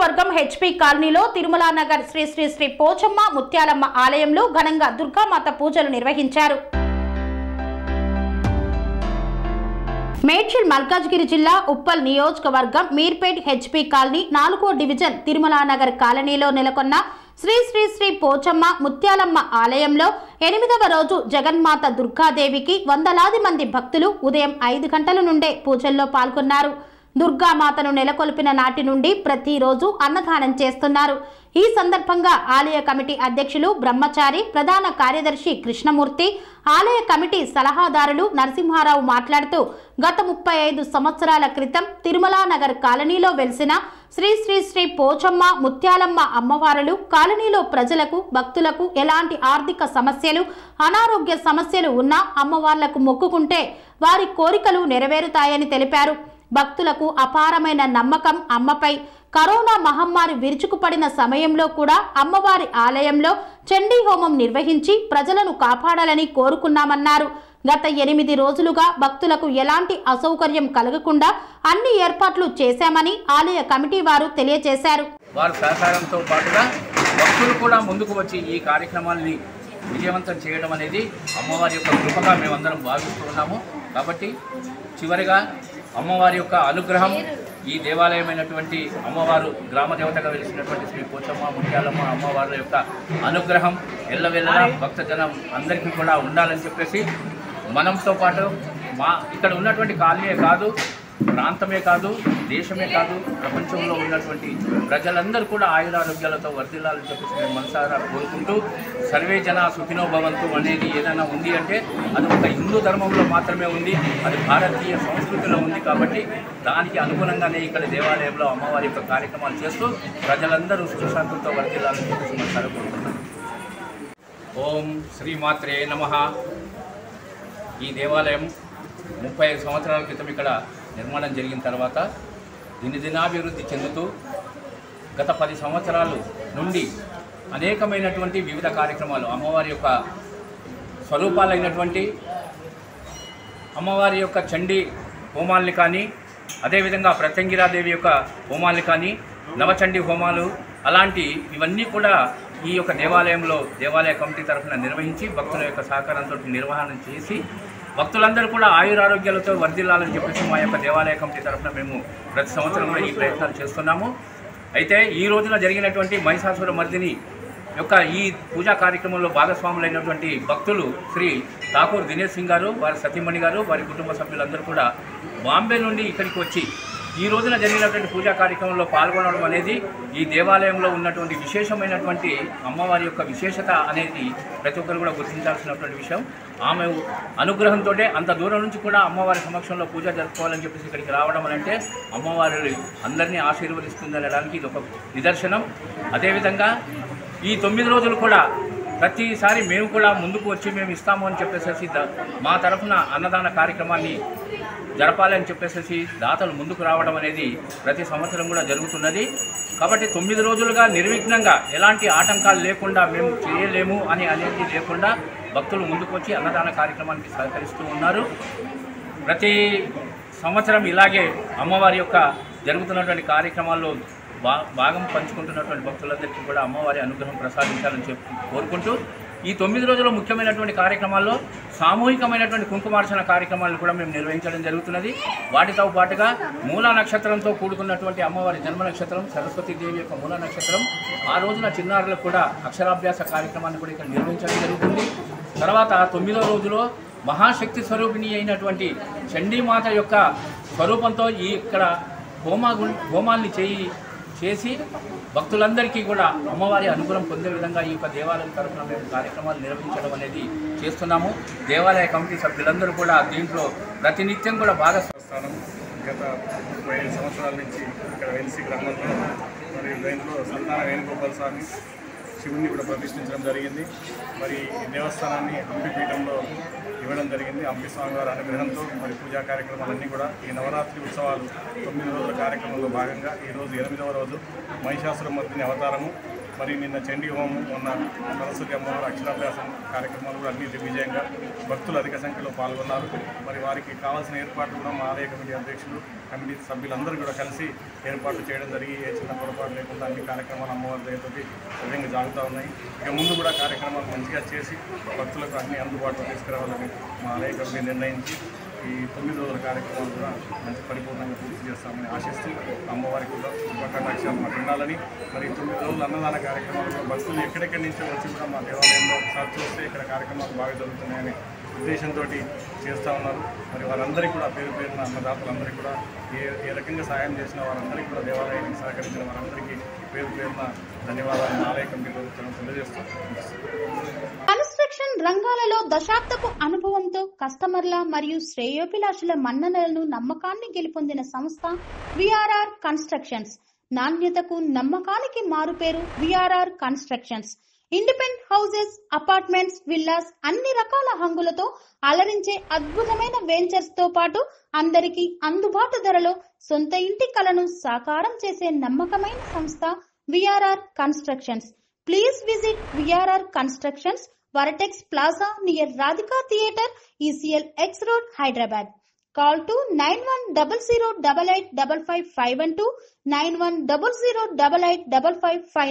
నియోజకవర్గం హెచ్పి కాలనీలో తిరుమల నగర్ శ్రీ శ్రీ శ్రీ పోచమ్మ ముత్యాలమ్మ ఆలయంలో ఘనంగా దుర్గామాత పూజలు నిర్వహించారు మేడ్చల్ మల్కాజ్గిరి జిల్లా ఉప్పల్ నియోజకవర్గం మీర్పేట్ హెచ్పి కాలనీ నాలుగో డివిజన్ తిరుమల నగర్ కాలనీలో నెలకొన్న శ్రీ శ్రీ శ్రీ పోచమ్మ ముత్యాలమ్మ ఆలయంలో ఎనిమిదవ రోజు జగన్మాత దుర్గాదేవికి వందలాది మంది భక్తులు ఉదయం ఐదు గంటల నుండే పూజల్లో పాల్గొన్నారు దుర్గామాతను నెలకొల్పిన నాటి నుండి ప్రతిరోజు అన్నదానం చేస్తున్నారు ఈ సందర్భంగా ఆలయ కమిటీ అధ్యక్షులు బ్రహ్మచారి ప్రధాన కార్యదర్శి కృష్ణమూర్తి ఆలయ కమిటీ సలహాదారులు నరసింహారావు మాట్లాడుతూ గత ముప్పై ఐదు సంవత్సరాల క్రితం తిరుమలా నగర్ కాలనీలో వెలిసిన శ్రీ శ్రీ శ్రీ పోచమ్మ ముత్యాలమ్మ అమ్మవారులు కాలనీలో ప్రజలకు భక్తులకు ఎలాంటి ఆర్థిక సమస్యలు అనారోగ్య సమస్యలు ఉన్నా అమ్మవార్లకు మొక్కుకుంటే వారి కోరికలు నెరవేరుతాయని తెలిపారు భక్తులకు అపారమైన నమ్మకం అమ్మపై కరోనా మహమ్మారి విరుచుకుపడిన సమయంలో కూడా అమ్మవారి ఆలయంలో చండీ హోమం నిర్వహించి ప్రజలను కాపాడాలని కోరుకున్నామన్నారు గత ఎనిమిది రోజులుగా భక్తులకు ఎలాంటి అసౌకర్యం కలగకుండా అన్ని ఏర్పాట్లు చేశామని ఆలయ కమిటీ వారు తెలియజేశారు వారి సహకారంతో పాటుగా భక్తులు కూడా ముందుకు వచ్చి ఈ కార్యక్రమాల్ని విజయవంతం చేయడం అనేది అమ్మవారి యొక్క కృపగా మేమందరం భావిస్తూ ఉన్నాము కాబట్టి చివరిగా అమ్మవారి యొక్క అనుగ్రహం ఈ దేవాలయమైనటువంటి అమ్మవారు గ్రామ దేవతగా వెలిసినటువంటి శ్రీ పోచమ్మ ముత్యాలమ్మ అమ్మవారి యొక్క అనుగ్రహం ఎల్లవెల్లలా భక్తజనం అందరికీ కూడా ఉండాలని చెప్పేసి మనంతో పాటు మా ఇక్కడ ఉన్నటువంటి కాలనీయే కాదు ప్రాంతమే కాదు దేశమే కాదు ప్రపంచంలో ఉన్నటువంటి ప్రజలందరూ కూడా ఆయురారోగ్యాలతో వర్ధిల్లాలని చెప్పేసి మేము మనసారా కోరుకుంటూ సర్వే జన సుఖినో భవంతు అనేది ఏదైనా ఉంది అంటే అది ఒక హిందూ ధర్మంలో మాత్రమే ఉంది అది భారతీయ సంస్కృతిలో ఉంది కాబట్టి దానికి అనుగుణంగానే ఇక్కడ దేవాలయంలో అమ్మవారి యొక్క కార్యక్రమాలు చేస్తూ ప్రజలందరూ సుఖశాంతులతో వర్ధిల్లాలని చెప్పేసి మనసారా కోరుకుంటున్నాం ఓం శ్రీమాత్రే నమః ఈ దేవాలయం ముప్పై ఐదు సంవత్సరాల క్రితం ఇక్కడ నిర్మాణం జరిగిన తర్వాత దినదినాభివృద్ధి చెందుతూ గత పది సంవత్సరాలు నుండి అనేకమైనటువంటి వివిధ కార్యక్రమాలు అమ్మవారి యొక్క స్వరూపాలైనటువంటి అమ్మవారి యొక్క చండీ హోమాల్ని కానీ అదేవిధంగా ప్రత్యంగిరాదేవి యొక్క హోమాల్ని కానీ నవచండీ హోమాలు అలాంటి ఇవన్నీ కూడా ఈ యొక్క దేవాలయంలో దేవాలయ కమిటీ తరఫున నిర్వహించి భక్తుల యొక్క సహకారంతో నిర్వహణ చేసి భక్తులందరూ కూడా ఆయురారోగ్యాలతో వర్ధిల్లాలని చెప్పేసి మా యొక్క దేవాలయ కమిటీ తరఫున మేము ప్రతి సంవత్సరం కూడా ఈ ప్రయత్నాలు చేస్తున్నాము అయితే ఈ రోజున జరిగినటువంటి మహిషాసుర మర్దిని యొక్క ఈ పూజా కార్యక్రమంలో భాగస్వాములైనటువంటి భక్తులు శ్రీ ఠాకూర్ దినేష్ సింగ్ గారు వారి సతీమణి గారు వారి కుటుంబ సభ్యులందరూ కూడా బాంబే నుండి ఇక్కడికి వచ్చి ఈ రోజున జరిగినటువంటి పూజా కార్యక్రమంలో పాల్గొనడం అనేది ఈ దేవాలయంలో ఉన్నటువంటి విశేషమైనటువంటి అమ్మవారి యొక్క విశేషత అనేది ప్రతి ఒక్కరు కూడా గుర్తించాల్సినటువంటి విషయం ఆమె అనుగ్రహంతో అంత దూరం నుంచి కూడా అమ్మవారి సమక్షంలో పూజ జరుపుకోవాలని చెప్పేసి ఇక్కడికి రావడం అని అంటే అమ్మవారి అందరినీ ఆశీర్వదిస్తుంది అనడానికి ఇది ఒక నిదర్శనం అదేవిధంగా ఈ తొమ్మిది రోజులు కూడా ప్రతిసారి మేము కూడా ముందుకు వచ్చి మేము ఇస్తాము అని చెప్పేసి ద- మా తరఫున అన్నదాన కార్యక్రమాన్ని జరపాలని చెప్పేసి దాతలు ముందుకు రావడం అనేది ప్రతి సంవత్సరం కూడా జరుగుతున్నది కాబట్టి తొమ్మిది రోజులుగా నిర్విఘ్నంగా ఎలాంటి ఆటంకాలు లేకుండా మేము చేయలేము అని అనేది లేకుండా భక్తులు ముందుకు వచ్చి అన్నదాన కార్యక్రమానికి సహకరిస్తూ ఉన్నారు ప్రతి సంవత్సరం ఇలాగే అమ్మవారి యొక్క జరుగుతున్నటువంటి కార్యక్రమాల్లో బా భాగం పంచుకుంటున్నటువంటి భక్తులందరికీ కూడా అమ్మవారి అనుగ్రహం ప్రసాదించాలని చెప్పి కోరుకుంటూ ఈ తొమ్మిది రోజుల ముఖ్యమైనటువంటి కార్యక్రమాల్లో సామూహికమైనటువంటి కుంకుమార్చన కార్యక్రమాలను కూడా మేము నిర్వహించడం జరుగుతున్నది వాటితో పాటుగా మూల నక్షత్రంతో కూడుకున్నటువంటి అమ్మవారి జన్మ నక్షత్రం సరస్వతి దేవి యొక్క మూల నక్షత్రం ఆ రోజున చిన్నారులకు కూడా అక్షరాభ్యాస కార్యక్రమాన్ని కూడా ఇక్కడ నిర్వహించడం జరుగుతుంది తర్వాత తొమ్మిదో రోజులో మహాశక్తి స్వరూపిణి అయినటువంటి చండీమాత యొక్క స్వరూపంతో ఈ ఇక్కడ హోమా గు- హోమాల్ని చేయి చేసి భక్తులందరికీ కూడా అమ్మవారి అనుగ్రహం పొందే విధంగా ఈ యొక్క దేవాలయం తరఫున మేము కార్యక్రమాలు నిర్వహించడం అనేది చేస్తున్నాము దేవాలయ కమిటీ సభ్యులందరూ కూడా దీంట్లో ప్రతినిత్యం కూడా భాగస్వామ్యం స్థానం గత ముప్పై ఐదు సంవత్సరాల నుంచి ఇక్కడ వెలిసి గ్రామంలో మరి దీంట్లో సంతాన వేణుగోపాల స్వామి శివుణ్ణి కూడా ప్రతిష్ఠించడం జరిగింది మరి ఈ దేవస్థానాన్ని హంపి పీఠంలో ఇవ్వడం జరిగింది హంపి స్వామి వారి అనుగ్రహంతో మరి పూజా కార్యక్రమాలన్నీ కూడా ఈ నవరాత్రి ఉత్సవాలు తొమ్మిది రోజుల కార్యక్రమంలో భాగంగా ఈ రోజు ఎనిమిదవ రోజు మహిషాసుర మర్దిని అవతారము మరి నిన్న చండీ హోమం మొన్న సరస్వతి అమ్మవారి అక్షరాభ్యాసం కార్యక్రమాలు కూడా అన్ని దిగ్విజయంగా భక్తులు అధిక సంఖ్యలో పాల్గొన్నారు మరి వారికి కావాల్సిన ఏర్పాట్లు కూడా మా ఆలయ కమిటీ అధ్యక్షులు కమిటీ సభ్యులందరూ కూడా కలిసి ఏర్పాట్లు చేయడం జరిగి ఏ చిన్న పొరపాటు లేకుండా అన్ని కార్యక్రమాలు అమ్మవారి దయతోటి సవ్యంగా సాగుతూ ఉన్నాయి ఇక ముందు కూడా కార్యక్రమాలు మంచిగా చేసి భక్తులకు అన్ని అందుబాటులో తీసుకురావాలని మా ఆలయ కమిటీ నిర్ణయించి ఈ తొమ్మిది రోజుల కార్యక్రమాలు కూడా మంచి పరిపూర్ణంగా పూర్తి చేస్తామని ఆశిస్తూ అమ్మవారికి కూడా కటాక్షాలు మాకు ఉండాలని మరి ఈ తొమ్మిది రోజుల అన్నదాన కార్యక్రమాలు కూడా భక్తులు ఎక్కడెక్కడి నుంచో వచ్చి కూడా మా దేవాలయంలో ఒకసారి చూస్తే ఇక్కడ కార్యక్రమాలు బాగా జరుగుతున్నాయని ఉద్దేశంతో చేస్తూ ఉన్నారు మరి వారందరికీ కూడా పేరు పేరున అన్నదాతలందరికీ కూడా ఏ ఏ రకంగా సాయం చేసిన వారందరికీ కూడా దేవాలయానికి సహకరించిన వారందరికీ పేరు పేరున ధన్యవాదాలు ఆలయ కమిటీ ప్రభుత్వం తెలియజేస్తూ కన్స్ట్రక్షన్ రంగాలలో దశాబ్దపు అనుభవంతో కస్టమర్ల మరియు శ్రేయోభిలాషుల మన్ననలను నమ్మకాన్ని గెలుపొందిన సంస్థ విఆర్ఆర్ కన్స్ట్రక్షన్స్ నాణ్యతకు నమ్మకానికి మారుపేరు VRR constructions independent houses apartments villas అన్ని రకాల హంగులతో అలరించే అద్భుతమైన వెంచర్స్ తో పాటు అందరికీ అందుబాటు ధరలో సొంత ఇంటి కలను సాకారం చేసే నమ్మకమైన సంస్థ VRR constructions Please visit VRR Constructions, Varatex Plaza near Radhika Theatre, ECL X Road, Hyderabad. Call to 9100 8855 512 9100 8855